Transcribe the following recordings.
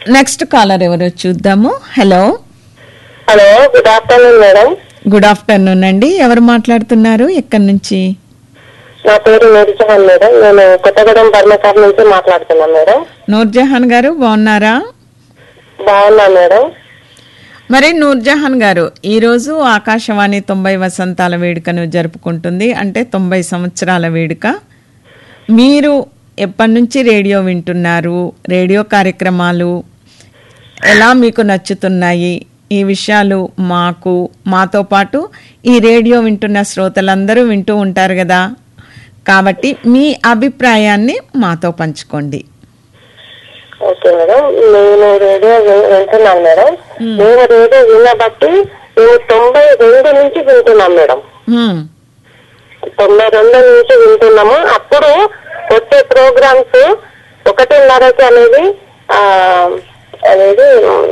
Next caller ఎవరో చూద్దాము hello hello good afternoon madam good afternoon అండి ఎవరు మాట్లాడుతున్నారు ఎక్కడి నుంచి నా పేరు నూర్జహాన్ మేడం నేను కొత్తగూడెం బర్మకార్ నుంచి మాట్లాడుతున్నాను మేడం నూర్జహాన్ గారు బాగున్నారా బాగున్నా మేడం మరి నూర్జహాన్ గారు ఈరోజు ఆకాశవాణి తొంభై వసంతాల వేడుకను జరుపుకుంటుంది అంటే తొంభై సంవత్సరాల వేడుక మీరు ఎప్పటి నుంచి రేడియో వింటున్నారు రేడియో కార్యక్రమాలు ఎలా మీకు నచ్చుతున్నాయి ఈ విషయాలు మాకు మాతో పాటు ఈ రేడియో వింటున్న శ్రోతలందరూ వింటూ ఉంటారు కదా కాబట్టి మీ అభిప్రాయాన్ని మాతో పంచుకోండి ఓకే మేడం నేను రేడియో విన్- వింటున్నాను మేడం నేను రేడియో వినబట్టి నేను తొంభై రెండు నుంచి వింటున్నాం మేడం హ్మ్, తొంభై రెండు నుంచి వింటున్నాము అప్పుడు వచ్చే ప్రోగ్రామ్స్ ఒకటిన్నరకి అనేది ఆ, అనేది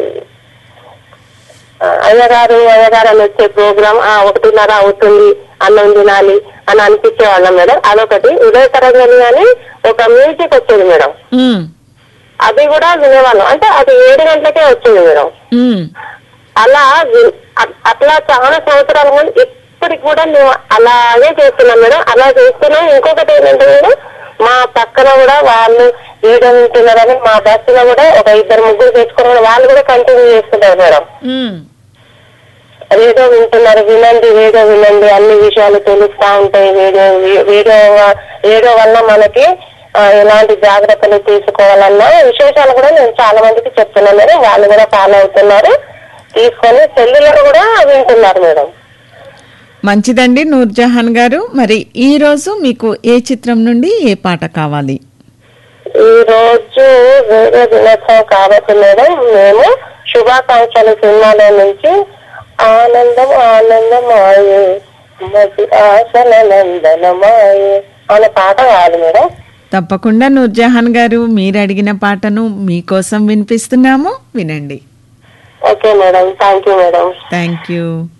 ఆ, అయ్యగారు అయ్యగారు అని వచ్చే ప్రోగ్రామ్ ఆ ఒకటిన్నర అవుతుంది అన్నం తినాలి అని అనిపించే వాళ్ళం మేడం అదొకటి ఉదయ తరంగని అని ఒక మ్యూజిక్ వచ్చేది మేడం హ్మ్, అది కూడా వినేవాళ్ళం అంటే అది ఏడు గంటలకే వచ్చింది మేడం హ్మ్. అలా వి- అ- అట్లా చాలా సంవత్సరాల ముందు ఇప్పటికి కూడా మేము అలాగే చేస్తున్నాం మేడం అలా చేస్తున్నాం ఇంకొకటి ఏంటంటే మేడం మా పక్కన కూడా వాళ్ళు వీడియో వింటున్నారని మా బస్సులో కూడా ఒక ఇద్దరు ముగ్గురు తెచ్చుకున్న వాళ్ళు కూడా కంటిన్యూ చేస్తున్నారు మేడం హ్మ్. రేడియో వింటున్నారు వినండి రేడియో వినండి అన్ని విషయాలు తెలుస్తా ఉంటాయి రేడియో రేడియో వ- రేడియో వల్ల మనకి ఆ, ఎలాంటి జాగ్రత్తలు తీసుకోవాలన్న విశేషాలు కూడా నేను చాలా మందికి చెప్తున్నాను మేడం వాళ్ళు కూడా ఫాలో అవుతున్నారు తీసుకొని సెల్లులను కూడా వింటున్నారు మేడం మంచిదండి నూర్జహాన్ గారు మరి ఈ రోజు మీకు ఏ చిత్రం నుండి ఏ పాట కావాలి ఈ రోజు రేడియో దినోత్సవం కాబట్టి మేడం మేము శుభాకాంక్షలు సినిమాలో నుంచి ఆనందం ఆనందమాయే మసి ఆశల నందనమాయే అనే పాట కావాలి మేడం తప్పకుండా నూర్జహాన్ గారు మీరు అడిగిన పాటను మీకోసం వినిపిస్తున్నాము వినండి okay madam thank you madam thank you